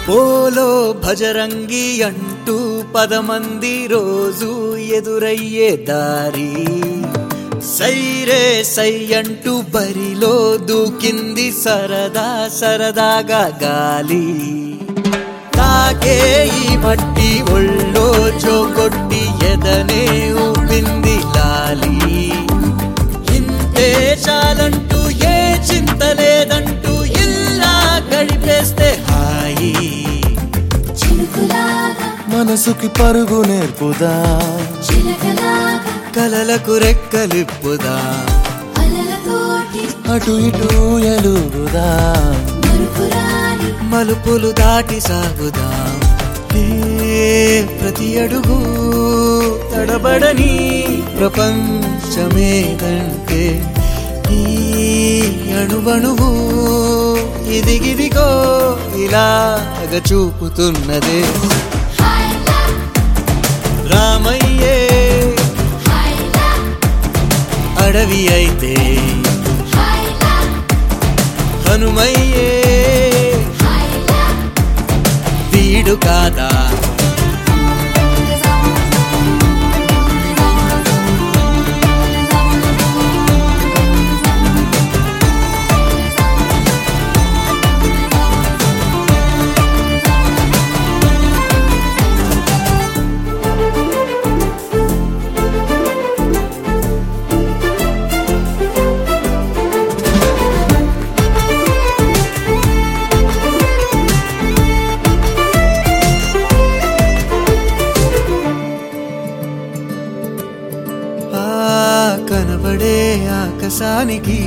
Polo Bajrangi అంటూ పదమంది రోజు ఎదురయ్యే దారి సైరే సై అంటూ బరిలో దూకింది సరదా సరదాగా గాలి తాకే ఈ మట్టి ఒళ్ళో జోకొట్టి ఎదనే ఊపింది లాలి ఇంతే చాలంటూ ఏ చింత లేదంటూ ఇల్లా గడిపేస్తే హాయి చిలుకులాగా మనసుకి పరుగు నేర్పుదా చిలకలాగా కలలకు రెక్కలిప్పుదా అలలతోటి అటు ఇటు ఎలుగుదా మరుపురాని మలుపులు దాటి సాగుదా ఏ ప్రతి అడుగు తడబడని ప్రపంచమేదంటే ఈ అణువణువు ఇదిగిదిగో ఇలాగ చూపుతున్నదే హైలా రామయ్యే హైలా అడవి అయితే హైలా హనుమయ్యే హైలా వీడు కాదా ఆ కనబడే ఆకాశానికి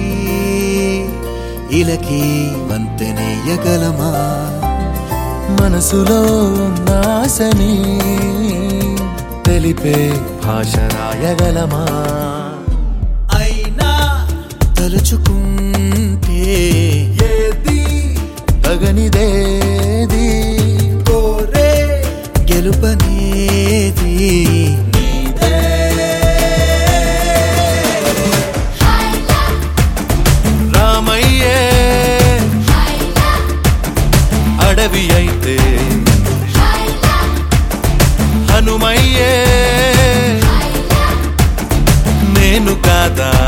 ఇలకి వంతెనేయగలమా మనసులో ఉన్న ఆశని తెలిపే భాష రాయగలమా అయినా తలుచుకుంటే ఏది తగనిదేది కోరే గెలుపనేది నీదే. హైలా రామయ్యే హైలా అడవి అయితే హైలా హనుమయ్యే హైలా నేను కాదా